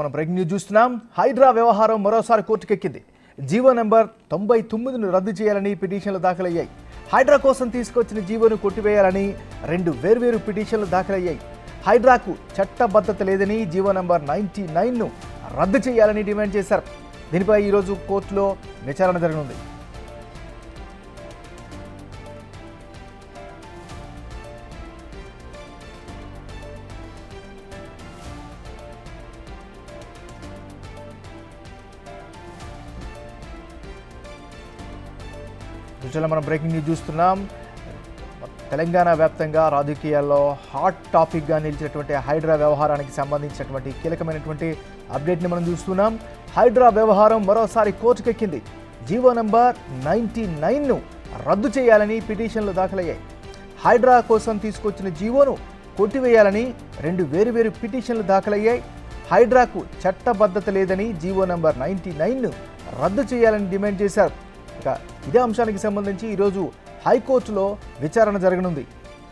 మనం breaking news చూస్తున్నాం హైడ్రా వ్యవహారం మరోసారి కోర్టుకెక్కింది జీవో నెంబర్ తొంభై తొమ్మిదిను రద్దు చేయాలని పిటిషన్లు దాఖలయ్యాయి హైడ్రా కోసం తీసుకొచ్చిన జీవోను కొట్టివేయాలని రెండు వేర్వేరు పిటిషన్లు దాఖలయ్యాయి హైడ్రాకు చట్టబద్ధత లేదని జీవో నెంబర్ నైన్టీ నైన్ను రద్దు చేయాలని డిమాండ్ చేశారు దీనిపై ఈరోజు కోర్టులో విచారణ జరగనుంది విషయంలో మనం బ్రేకింగ్ న్యూస్ చూస్తున్నాం తెలంగాణ వ్యాప్తంగా రాజకీయాల్లో హాట్ టాపిక్గా నిలిచినటువంటి హైడ్రా వ్యవహారానికి సంబంధించినటువంటి కీలకమైనటువంటి అప్డేట్ని మనం చూస్తున్నాం హైడ్రా వ్యవహారం మరోసారి కోర్టుకెక్కింది జీవో నంబర్ నైంటీ నైన్ను రద్దు చేయాలని పిటిషన్లు దాఖలయ్యాయి హైడ్రా కోసం తీసుకొచ్చిన జీవోను కొట్టివేయాలని రెండు వేరువేరు పిటిషన్లు దాఖలయ్యాయి హైడ్రాకు చట్టబద్ధత లేదని జీవో నంబర్ నైంటీ నైన్ను రద్దు చేయాలని డిమాండ్ చేశారు ఇక ఇదే అంశానికి సంబంధించి ఈరోజు హైకోర్టులో విచారణ జరగనుంది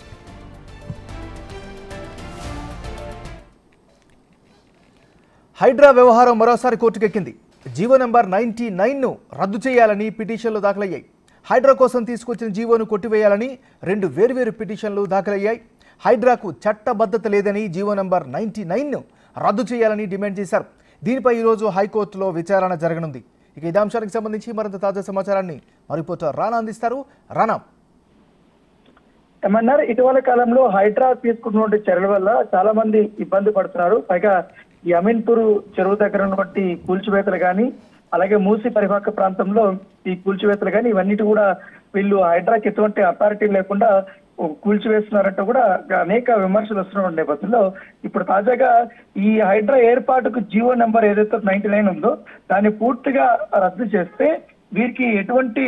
హైడ్రా వ్యవహారం మరోసారి కోర్టుకెక్కింది జీవో నెంబర్ నైన్టీ నైన్ను రద్దు చేయాలని పిటిషన్లు దాఖలయ్యాయి హైడ్రా కోసం తీసుకొచ్చిన జీవోను కొట్టివేయాలని రెండు వేర్వేరు పిటిషన్లు దాఖలయ్యాయి హైడ్రాకు చట్టబద్ధత లేదని జీవో నెంబర్ నైన్టీ నైన్ను రద్దు చేయాలని డిమాండ్ చేశారు దీనిపై ఈరోజు హైకోర్టులో విచారణ జరగనుంది ఇక ఇదే అంశానికి సంబంధించి మరింత తాజా సమాచారాన్ని మా రిపోర్టర్ రానా అందిస్తారు రానా ఏమన్నారు ఇటీవల కాలంలో హైడ్రా తీసుకున్నటువంటి చర్యల వల్ల చాలా మంది ఇబ్బంది పడుతున్నారు పైగా ఈ అమీన్పూర్ చెరువు దగ్గర ఉన్నటువంటి కూల్చివేతలు కానీ అలాగే మూసి పరివాహక ప్రాంతంలో ఈ కూల్చివేతలు కానీ ఇవన్నిటి కూడా వీళ్ళు హైడ్రాకి ఎటువంటి అథారిటీ లేకుండా కూల్చివేస్తున్నారంటూ కూడా అనేక విమర్శలు వస్తున్న నేపథ్యంలో ఇప్పుడు తాజాగా ఈ హైడ్రా ఏర్పాటుకు జీవో నెంబర్ ఏదైతే నైన్టీ నైన్ ఉందో దాన్ని పూర్తిగా రద్దు చేస్తే వీరికి ఎటువంటి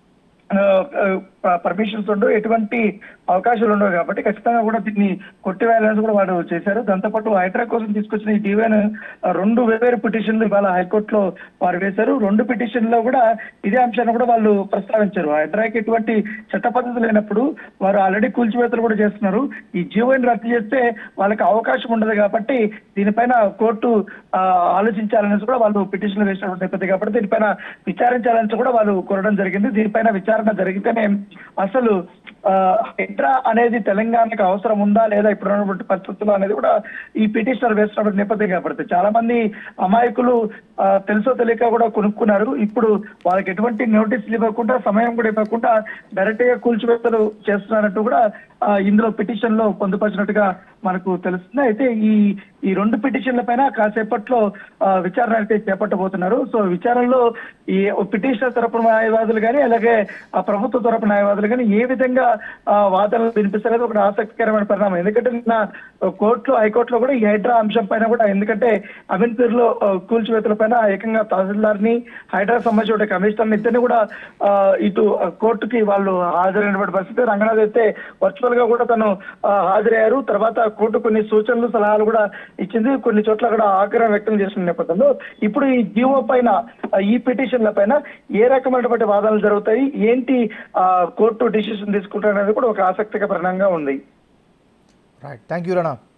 పర్మిషన్స్ ఉండవు ఎటువంటి అవకాశాలు ఉండవు కాబట్టి ఖచ్చితంగా కూడా దీన్ని కొట్టివేయాలని కూడా వాడు చేశారు దాంతోపాటు హైడ్రా కోసం తీసుకొచ్చిన ఈ డివైన్ రెండు వేవేరు పిటిషన్లు ఇవాళ హైకోర్టులో వారు వేశారు రెండు పిటిషన్లో కూడా ఇదే అంశాన్ని కూడా వాళ్ళు ప్రస్తావించారు హైడ్రాకి ఎటువంటి చట్ట పద్ధతి లేనప్పుడు వారు ఆల్రెడీ కూల్చివేతలు కూడా చేస్తున్నారు ఈ జీవోని రద్దు చేస్తే వాళ్ళకి అవకాశం ఉండదు కాబట్టి దీనిపైన కోర్టు ఆ, ఆలోచించాలనేసి కూడా వాళ్ళు పిటిషన్లు వేసినటువంటి నేపథ్యం కాబట్టి దీనిపైన విచారించాలని కూడా వాళ్ళు కోరడం జరిగింది దీనిపైన విచారణ జరిగితేనే అసలు ఆ, హైడ్రా అనేది తెలంగాణకు అవసరం ఉందా లేదా ఇప్పుడు ఉన్నటువంటి పరిస్థితుల్లో అనేది కూడా ఈ పిటిషనర్ వేస్తున్నటువంటి నేపథ్యం కాబట్టి చాలా మంది అమాయకులు ఆ, తెలుసో తెలియక కూడా కొనుక్కున్నారు ఇప్పుడు వాళ్ళకి ఎటువంటి నోటీసులు ఇవ్వకుండా సమయం కూడా ఇవ్వకుండా డైరెక్ట్ గా కూల్చివేతలు చేస్తున్నారంటూ కూడా ఆ, ఇందులో పిటిషన్ లో పొందుపరిచినట్టుగా మనకు తెలుస్తుంది అయితే ఈ ఈ రెండు పిటిషన్ల పైన కాసేపట్లో ఆ, విచారణ అయితే చేపట్టబోతున్నారు సో విచారణలో ఈ పిటిషనర్ తరపున న్యాయవాదులు కానీ అలాగే ఆ ప్రభుత్వ తరపు న్యాయవాదులు కానీ ఏ విధంగా ఆ, వాదనలు వినిపిస్తారనేది ఒక ఆసక్తికరమైన పరిణామం ఎందుకంటే నిన్న కోర్టులో హైకోర్టులో కూడా ఈ హైడ్రా అంశం పైన కూడా ఎందుకంటే అమీన్పూర్ లో కూల్చివేతల పైన ఏకంగా తహసీల్దార్ ని హైడ్రా సంబంధించిన కమిషనర్ ఇద్దరిని కూడా ఆ, ఇటు ఆ, కోర్టుకి వాళ్ళు హాజరైనటువంటి పరిస్థితి రంగనాథ్ అయితే వర్చువల్ గా కూడా తను ఆ, హాజరయ్యారు తర్వాత కోర్టు కొన్ని సూచనలు సలహాలు కూడా ఇచ్చింది కొన్ని చోట్ల కూడా ఆగ్రహం వ్యక్తం చేసిన నేపథ్యంలో ఇప్పుడు ఈ జీవో పైన ఆ, ఈ పిటిషన్ల పైన ఏ రకమైనటువంటి వాదనలు జరుగుతాయి ఏంటి ఆ, కోర్టు డిసిషన్ తీసుకుంటారనేది కూడా ఒక ఆసక్తికర పరిణామంగా ఉంది రైట్ థ్యాంక్ యూ రానా